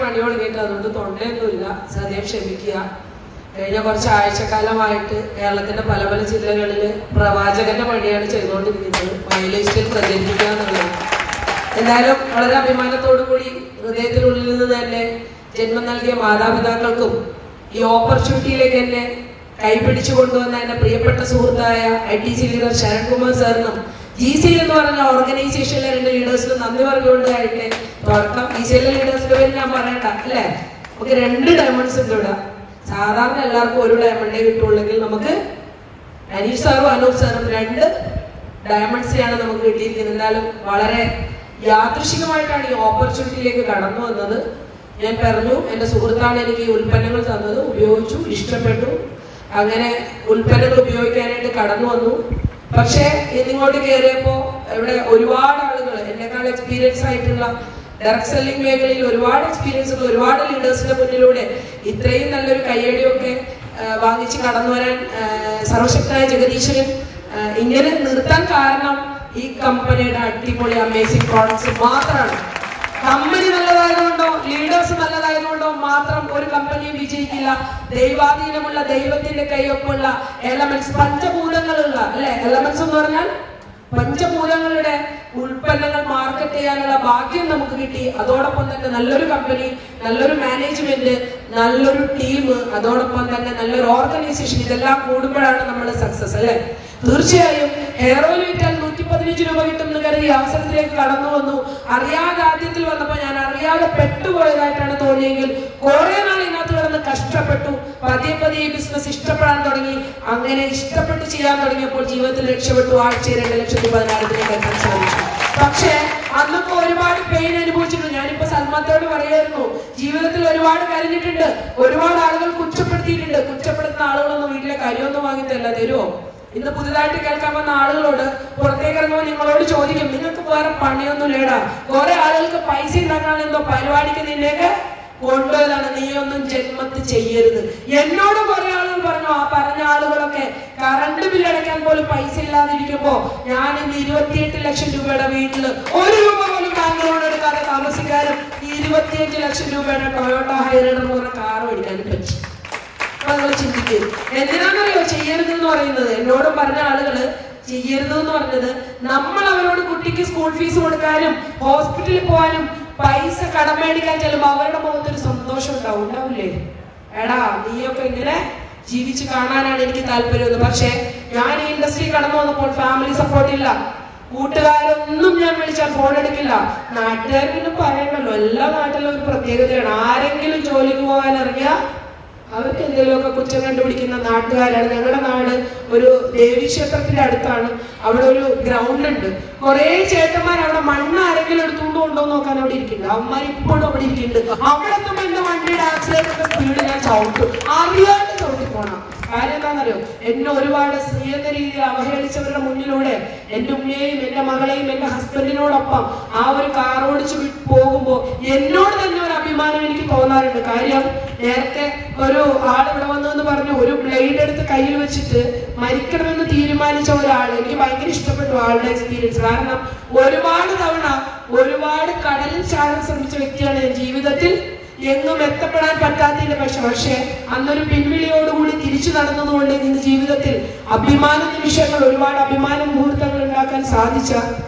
പണി തുടങ്ങിയിട്ട് അതുകൊണ്ട് തൊണ്ടയൊന്നുമില്ല സദ്യം ക്ഷമിക്കുക കഴിഞ്ഞ കുറച്ച് ആഴ്ചക്കാലമായിട്ട് കേരളത്തിന്റെ പല പല ജില്ലകളിൽ പ്രവാചകന്റെ പണിയാണ് ചെയ്തുകൊണ്ടിരിക്കുന്നത് മൈലേജിൽ പ്രചരിപ്പിക്കുക എന്നുള്ളത് എന്നാലും വളരെ അഭിമാനത്തോടു കൂടി ഹൃദയത്തിനുള്ളിൽ നിന്ന് തന്നെ ജന്മം നൽകിയ മാതാപിതാക്കൾക്കും ഈ ഓപ്പർച്യൂണിറ്റിയിലേക്ക് എന്നെ കൈപിടിച്ചു കൊണ്ടുവന്ന എന്റെ പ്രിയപ്പെട്ട സുഹൃത്തായ I T C leader Sharankumar സാറിനും ജി സി എന്ന് പറഞ്ഞ ഓർഗനൈസേഷനിലെ രണ്ട് ലീഡേഴ്സിനും നന്ദി പറഞ്ഞുകൊണ്ടായിട്ട് തുടക്കം ജി സിയിലെ ലീഡേഴ്സിന്റെ പേര് ഞാൻ പറയണ്ട അല്ലേ നമുക്ക് രണ്ട് ഡയമണ്ട്സ് ഉണ്ട് ഇവിടെ സാധാരണ എല്ലാവർക്കും ഒരു ഡയമണ്ടേ കിട്ടുള്ളെങ്കിൽ നമുക്ക് അനീഷ് സാറും അനൂപ് സാറും രണ്ട് ഡയമണ്ട്സിനെയാണ് നമുക്ക് കിട്ടിയിരിക്കുന്നത് എന്നാലും വളരെ യാദൃശികമായിട്ടാണ് ഈ ഓപ്പർച്യൂണിറ്റിയിലേക്ക് കടന്നു വന്നത് ഞാൻ പറഞ്ഞു എന്റെ സുഹൃത്താണ് എനിക്ക് ഈ ഉൽപ്പന്നങ്ങൾ തന്നത് ഉപയോഗിച്ചു ഇഷ്ടപ്പെട്ടു അങ്ങനെ ഉൽപ്പന്നങ്ങൾ ഉപയോഗിക്കാനായിട്ട് കടന്നു വന്നു പക്ഷേ ഇന്നിങ്ങോട്ട് കയറിയപ്പോ ഇവിടെ ഒരുപാട് ആളുകൾ എന്നെക്കാൾ എക്സ്പീരിയൻസ് ആയിട്ടുള്ള ഡയറക്ട് സെല്ലിംഗ് മേഖലയിൽ ഒരുപാട് എക്സ്പീരിയൻസ് ഉള്ള ഒരുപാട് ലീഡേഴ്സിന്റെ മുന്നിലൂടെ ഇത്രയും നല്ലൊരു കയ്യടിയൊക്കെ ആ, വാങ്ങിച്ച് കടന്നു വരാൻ ആ, സർവശക്തനായ ജഗദീശ്വരൻ ആ, ഇങ്ങനെ നിർത്താൻ കാരണം ഈ കമ്പനിയുടെ അടിപൊളി അമേസിംഗ് പ്രോഡക്ട്സ് മാത്രമാണ് കമ്പനി നല്ലതായതുകൊണ്ടോ ലീഡേഴ്സ് നല്ലതായതുകൊണ്ടോ മാത്രം ഒരു കമ്പനിയും വിജയിക്കില്ല ദൈവാധീനമുള്ള ദൈവത്തിന്റെ കൈയൊപ്പുള്ള എലമെന്റ്സ് പഞ്ചഭൂതങ്ങളുള്ള അല്ലെ എലമെന്റ്സ് എന്ന് പറഞ്ഞാൽ പഞ്ചഭൂതങ്ങളുടെ ഉൽപ്പന്നങ്ങൾ മാർക്കറ്റ് ചെയ്യാനുള്ള ഭാഗ്യം നമുക്ക് കിട്ടി അതോടൊപ്പം തന്നെ നല്ലൊരു കമ്പനി നല്ലൊരു മാനേജ്മെന്റ് നല്ലൊരു ടീം അതോടൊപ്പം തന്നെ നല്ലൊരു ഓർഗനൈസേഷൻ ഇതെല്ലാം കൂടുമ്പോഴാണ് നമ്മൾ സക്സസ് അല്ലെ തീർച്ചയായും ഹെയർ ഓയിൽ വിറ്റാൽ നൂറ്റി പതിനഞ്ച് രൂപ കിട്ടും എന്ന് കരുതി അവസരത്തിലേക്ക് കടന്നു വന്നു അറിയാതെ ആദ്യത്തിൽ വന്നപ്പോൾ ഞാൻ അറിയാതെ പെട്ടുപോയതായിട്ടാണ് തോന്നിയെങ്കിൽ കുറെ നാൾ ഇതിനകത്ത് കിടന്ന് കഷ്ടപ്പെട്ടു പതിയെ പതിയെ ഈ ബിസിനസ് ഇഷ്ടപ്പെടാൻ തുടങ്ങി അങ്ങനെ ഇഷ്ടപ്പെട്ട് ചെയ്യാൻ തുടങ്ങിയപ്പോൾ ജീവിതത്തിൽ രക്ഷപ്പെട്ടു ആഴ്ച രണ്ട് ലക്ഷത്തി പതിനായിരത്തിലേക്ക് എത്താൻ സാധിച്ചു പക്ഷേ അന്നൊക്കെ ഒരുപാട് പെയിൻ അനുഭവിച്ചിട്ടുണ്ട് ഞാനിപ്പോ സൽമാത്തോട് പറയായിരുന്നു ജീവിതത്തിൽ ഒരുപാട് കരഞ്ഞിട്ടുണ്ട് ഒരുപാട് ആളുകൾ കുറ്റപ്പെടുത്തിയിട്ടുണ്ട് കുറ്റപ്പെടുത്തുന്ന ആളുകളൊന്നും വീട്ടിലെ കരിയൊന്നും വാങ്ങി തരില്ല തരുമോ ഇന്ന് പുതുതായിട്ട് കേൾക്കാൻ വന്ന ആളുകളോട് പുറത്തേക്ക് ഇറങ്ങുമ്പോൾ നിങ്ങളോട് ചോദിക്കും നിങ്ങൾക്ക് വേറെ പണിയൊന്നും ഇല്ലടാ കുറെ ആളുകൾക്ക് പൈസ ഉണ്ടാക്കാൻ എന്തോ പരിപാടിക്ക് നിന്നെയൊക്കെ കൊണ്ടുപോയതാണ് നീ ഒന്നും ജന്മത്ത് ചെയ്യരുത് എന്നോട് കുറെ ആളുകൾ പറഞ്ഞു ആ പറഞ്ഞ ആളുകളൊക്കെ കറണ്ട് ബില്ല് അടയ്ക്കാൻ പോലും പൈസ ഇല്ലാതിരിക്കുമ്പോ ഞാൻ ഇന്ന് ഇരുപത്തിയെട്ട് ലക്ഷം രൂപയുടെ വീട്ടില് ഒരു രൂപ പോലും ബാങ്ക് ലോൺ എടുക്കാതെ താമസിക്കാനും ഈ ഇരുപത്തിയഞ്ച് ലക്ഷം രൂപയുടെ ടൊയോട്ട ഹൈറൈഡർ എന്ന് പറഞ്ഞ കാർ മേടിക്കാനും പറ്റി അപ്പൊ നിങ്ങൾ ചിന്തിക്കും എന്തിനാണെന്നറിയോ ചെയ്യരുത് എന്ന് പറയുന്നത് എന്നോട് പറഞ്ഞ ആളുകള് ചെയ്യരുത് എന്ന് പറഞ്ഞത് നമ്മൾ അവരോട് കുട്ടിക്ക് സ്കൂൾ ഫീസ് കൊടുക്കാനും ഹോസ്പിറ്റലിൽ പോകാനും പൈസ കടം മേടിക്കാൻ ചെല്ലുമ്പോ അവരുടെ മുഖത്ത് ഒരു സന്തോഷം ഉണ്ടാവും ഉണ്ടാവില്ലേ എടാ നീയൊക്കെ ഇങ്ങനെ ജീവിച്ച് കാണാനാണ് എനിക്ക് താല്പര്യം പക്ഷെ ഞാൻ ഈ ഇൻഡസ്ട്രി കടന്നു വന്നപ്പോൾ ഫാമിലി സപ്പോർട്ട് ഇല്ല കൂട്ടുകാരൊന്നും ഞാൻ വിളിച്ചാൽ ഫോൺ എടുക്കില്ല നാട്ടുകാർ പിന്നെ പറയണല്ലോ എല്ലാ നാട്ടിലും ഒരു പ്രത്യേകതയാണ് ആരെങ്കിലും ജോലിക്ക് പോകാൻ ഇറങ്ങിയാൽ അവർക്ക് എന്തെങ്കിലുമൊക്കെ കുറ്റം കണ്ടുപിടിക്കുന്ന നാട്ടുകാരാണ് ഞങ്ങളുടെ നാട് ഒരു ദേവീക്ഷേത്രത്തിന്റെ അടുത്താണ് അവിടെ ഒരു ഗ്രൗണ്ട് ഉണ്ട് കുറെ ചേട്ടന്മാർ അവിടെ മണ്ണ് ആരെങ്കിലും എടുത്തുകൊണ്ട് കൊണ്ടോ നോക്കാൻ അവിടെ ഇരിക്കുന്നുണ്ട് അവന്മാർ ഇപ്പോഴും അവിടെ ഇരിക്കുന്നുണ്ട് അവിടെ എത്തുമ്പോ എന്റെ വണ്ടിയുടെ ആക്സിലേറ്ററിന്റെ സ്പീഡ് ഞാൻ ചവിട്ടും അറിയാണ്ട് ചവിട്ടി പോണം കാര്യം എന്താണെന്നറിയോ എന്നെ ഒരുപാട് സ്ത്രീ എന്ന രീതിയിൽ അവഹേളിച്ചവരുടെ മുന്നിലൂടെ എന്റെ ഉമ്മയെയും എന്റെ മകളെയും എന്റെ ഹസ്ബൻഡിനോടൊപ്പം ആ ഒരു കാർ ഓടിച്ചു വി- പോകുമ്പോ എന്നോട് തന്നെ ഒരു അഭിമാനം എനിക്ക് തോന്നാറുണ്ട് കാര്യം നേരത്തെ ഒരു ആൾ ഇവിടെ വന്നെന്ന് പറഞ്ഞു ഒരു ബ്ലേഡ് എടുത്ത് കയ്യിൽ വെച്ചിട്ട് മരിക്കണമെന്ന് തീരുമാനിച്ച ഒരാൾ എനിക്ക് ഭയങ്കര ഇഷ്ടപ്പെട്ടു ആളുടെ എക്സ്പീരിയൻസ് കാരണം ഒരുപാട് തവണ ഒരുപാട് കടലിൽ ചാടാൻ ശ്രമിച്ച വ്യക്തിയാണ് ഞാൻ ജീവിതത്തിൽ എങ്ങും എത്തപ്പെടാൻ പറ്റാത്തതിന്റെ പക്ഷെ പക്ഷേ അന്നൊരു പിൻവിളിയോടുകൂടി തിരിച്ചു നടന്നതുകൊണ്ട് ഇന്ന് ജീവിതത്തിൽ അഭിമാന നിമിഷങ്ങൾ ഒരുപാട് അഭിമാന മുഹൂർത്തങ്ങൾ ഉണ്ടാക്കാൻ സാധിച്ച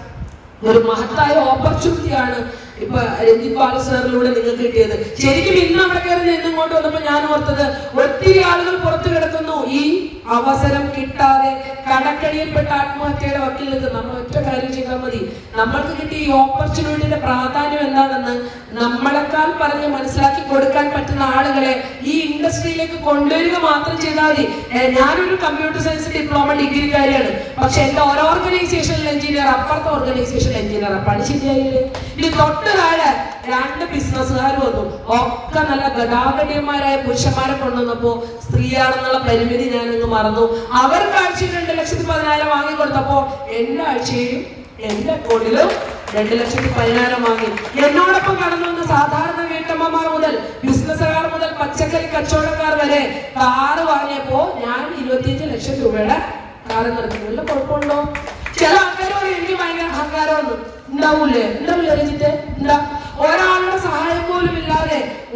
ഒരു മഹത്തായ ഓപ്പർച്യൂണിറ്റിയാണ് ഇപ്പൊ രഞ്ജിത് ബാല സാറിലൂടെ നിങ്ങൾക്ക് കിട്ടിയത് ശരിക്കും ഇന്ന് അവിടെ കയറി നിന്ന് ഇങ്ങോട്ട് വന്നപ്പോ ഞാൻ ഓർത്തത് ഒത്തിരി ആളുകൾ പുറത്തു കിടക്കുന്നു ഈ അവസരം കിട്ടാതെ കടക്കടിയിൽപ്പെട്ട ആത്മഹത്യയുടെ വക്കിൽ നിൽക്കും നമ്മൾ ഒറ്റ കാര്യം ചെയ്താൽ മതി നമ്മൾക്ക് കിട്ടിയ ഈ ഓപ്പർച്യൂണിറ്റിയുടെ പ്രാധാന്യം എന്താണെന്ന് നമ്മളെക്കാൾ പറഞ്ഞ് മനസ്സിലാക്കി കൊടുക്കാൻ പറ്റുന്ന ആളുകളെ ഈ ഇൻഡസ്ട്രിയിലേക്ക് കൊണ്ടുവരിക മാത്രം ചെയ്താൽ മതി ഏ, ഞാനൊരു കമ്പ്യൂട്ടർ സയൻസ് ഡിപ്ലോമ ഡിഗ്രിക്കാരിയാണ് പക്ഷെ എന്റെ ഒരു ഓർഗനൈസേഷനിൽ എഞ്ചിനീയർ അപ്പുറത്തെ ഓർഗനൈസേഷനിൽ എഞ്ചിനീയർ പണി ശരിയായില്ലേ ഇനി തൊട്ട് താഴെ രണ്ട് ബിസിനസ്സുകാർ വന്നു ഒക്കെ നല്ല ഗതാഗതന്മാരായ പുരുഷന്മാരെ കൊണ്ടുവന്നപ്പോ സ്ത്രീയാണെന്നുള്ള പരിമിതി ഞാൻ അങ്ങ് മറന്നു അവർക്ക് ആഴ്ചയിൽ രണ്ട് ലക്ഷത്തി പതിനായിരം വാങ്ങിക്കൊടുത്തപ്പോ എന്റെ ആഴ്ചയും എന്റെ അക്കൗണ്ടിലും രണ്ട് ലക്ഷത്തി പതിനായിരം വാങ്ങി എന്നോടൊപ്പം കടന്നു വന്ന സാധാരണ വീട്ടമ്മമാർ മുതൽ ബിസിനസ്സുകാർ മുതൽ പച്ചക്കറി കച്ചവടക്കാർ വരെ കാറ് വാങ്ങിയപ്പോ ഞാൻ ഇരുപത്തിയഞ്ച് ലക്ഷം രൂപയുടെ കാറ് നിർത്തി വല്ല കുഴപ്പമുണ്ടോ ചില ആൾക്കാർ പറയും എനിക്ക് ഭയങ്കര അഹങ്കാരമെന്ന് ഉണ്ടാവൂലേ ഉണ്ടാവില്ലേ രഞ്ജിത്തെ ഉണ്ടാ ഒരാളുടെ സഹായം പോലും ഇല്ലാതെ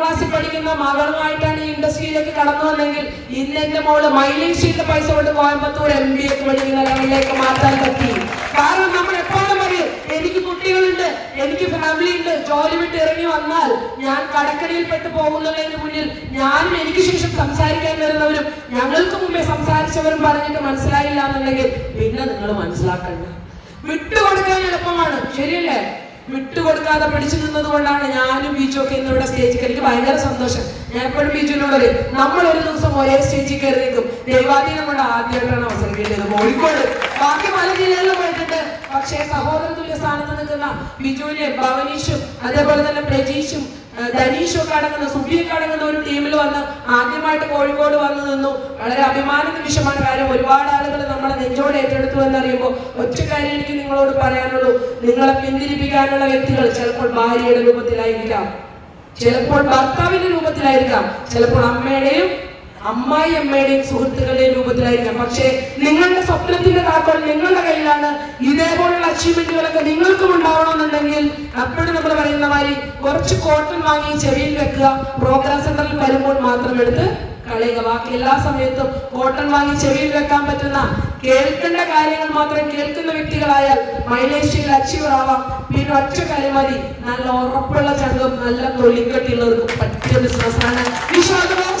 ക്ലാസ്സിൽ പഠിക്കുന്ന മകളുമായിട്ടാണ് ഈ ഇൻഡസ്ട്രിയിലേക്ക് കടന്നു വന്നെങ്കിൽ ഇന്ന് എന്റെ മോള് മൈലേജ് ചെയ്ത പൈസ കൊണ്ട് കോയമ്പത്തൂർ എം ബി ഒക്കെ പഠിക്കുന്ന ലെവലിലേക്ക് മാറ്റാൻ പറ്റി കാരണം നമ്മൾ എപ്പോഴും പറയും എനിക്ക് കുട്ടികളുണ്ട് എനിക്ക് ഫാമിലി ഉണ്ട് ജോലി വിട്ട് ഇറങ്ങി വന്നാൽ ഞാൻ കടക്കണിയിൽ പെട്ട് പോകുന്നതിന് മുന്നിൽ ഞാനും എനിക്ക് ശേഷം സംസാരിക്കാൻ വരുന്നവരും ഞങ്ങൾക്ക് മുമ്പേ സംസാരിച്ചവരും പറഞ്ഞിട്ട് മനസ്സിലായില്ല എന്നുണ്ടെങ്കിൽ പിന്നെ നിങ്ങൾ മനസ്സിലാക്കണ്ട വിട്ടുകൊടുക്കാൻ എളുപ്പമാണ് ശരിയല്ലേ വിട്ടുകൊടുക്കാതെ പിടിച്ചു നിന്നത് കൊണ്ടാണ് ഞാനും ബീച്ചും ഒക്കെ ഇന്ന് ഇവിടെ സ്റ്റേജിൽ എനിക്ക് ഭയങ്കര സന്തോഷം ഞാൻ എപ്പോഴും ബീച്ചിനോട് പറയും നമ്മൾ ഒരു ദിവസം ഒരേ സ്റ്റേജിൽ കയറി നിൽക്കും ദൈവാധീനം കൊണ്ട് ആദ്യമായിട്ടാണ് അവസരം കിട്ടിയത് കോഴിക്കോട് ബാക്കി പല ജില്ലകളിലും പോയിട്ടുണ്ട് പക്ഷേ സഹോദര തുല്യ സ്ഥാനത്ത് നിൽക്കുന്ന ബിജുവിനെയും ഭവനീഷും അതേപോലെ തന്നെ പ്രജീഷും ഏഹ് ധനീഷും ഒക്കെ അടങ്ങുന്ന സുബിയൊക്കെ അടങ്ങുന്ന ഒരു ടീമിൽ വന്ന് ആദ്യമായിട്ട് കോഴിക്കോട് വന്നു നിന്നു വളരെ അഭിമാന നിമിഷമാണ് കാര്യം ഒരുപാട് ആളുകൾ നമ്മളെ നെഞ്ചോട് ഏറ്റെടുത്തു എന്നറിയുമ്പോൾ ഒറ്റ കാര്യം എനിക്ക് നിങ്ങളോട് പറയാനുള്ളൂ നിങ്ങളെ പിന്തിരിപ്പിക്കാനുള്ള വ്യക്തികൾ ചിലപ്പോൾ ഭാര്യയുടെ രൂപത്തിലായിരിക്കാം ചിലപ്പോൾ ഭർത്താവിന്റെ രൂപത്തിലായിരിക്കാം ചിലപ്പോൾ അമ്മയുടെയും അമ്മായി അമ്മയുടെയും സുഹൃത്തുക്കളുടെയും രൂപത്തിലായിരിക്കാം പക്ഷേ നിങ്ങളുടെ സ്വപ്നത്തിന്റെ താക്കോൽ നിങ്ങളുടെ കയ്യിലാണ് ഇതേപോലുള്ള അച്ചീവ്മെന്റുകളൊക്കെ നിങ്ങൾക്കും ഉണ്ടാവണമെന്നുണ്ടെങ്കിൽ അപ്പോഴും നമ്മൾ പറയുന്ന മാതിരി കുറച്ച് കോട്ടൺ വാങ്ങി ചെവിയിൽ വെക്കുക പ്രോഗ്രാം സെന്ററിൽ വരുമ്പോൾ മാത്രം എടുത്ത് കളയുക ബാക്കി എല്ലാ സമയത്തും കോട്ടൺ വാങ്ങി ചെവിയിൽ വെക്കാൻ പറ്റുന്ന കേൾക്കേണ്ട കാര്യങ്ങൾ മാത്രം കേൾക്കുന്ന വ്യക്തികളായാൽ മൈലേഷ്യയിൽ അച്ചീവർ ആവാം പിന്നെ ഒറ്റ കാര്യം മതി നല്ല ഉറപ്പുള്ള ചങ്കും നല്ല തൊലിക്കെട്ടിയുള്ളവർക്കും പറ്റിയ ബിസിനസ്സാണ് വിശ്വാസം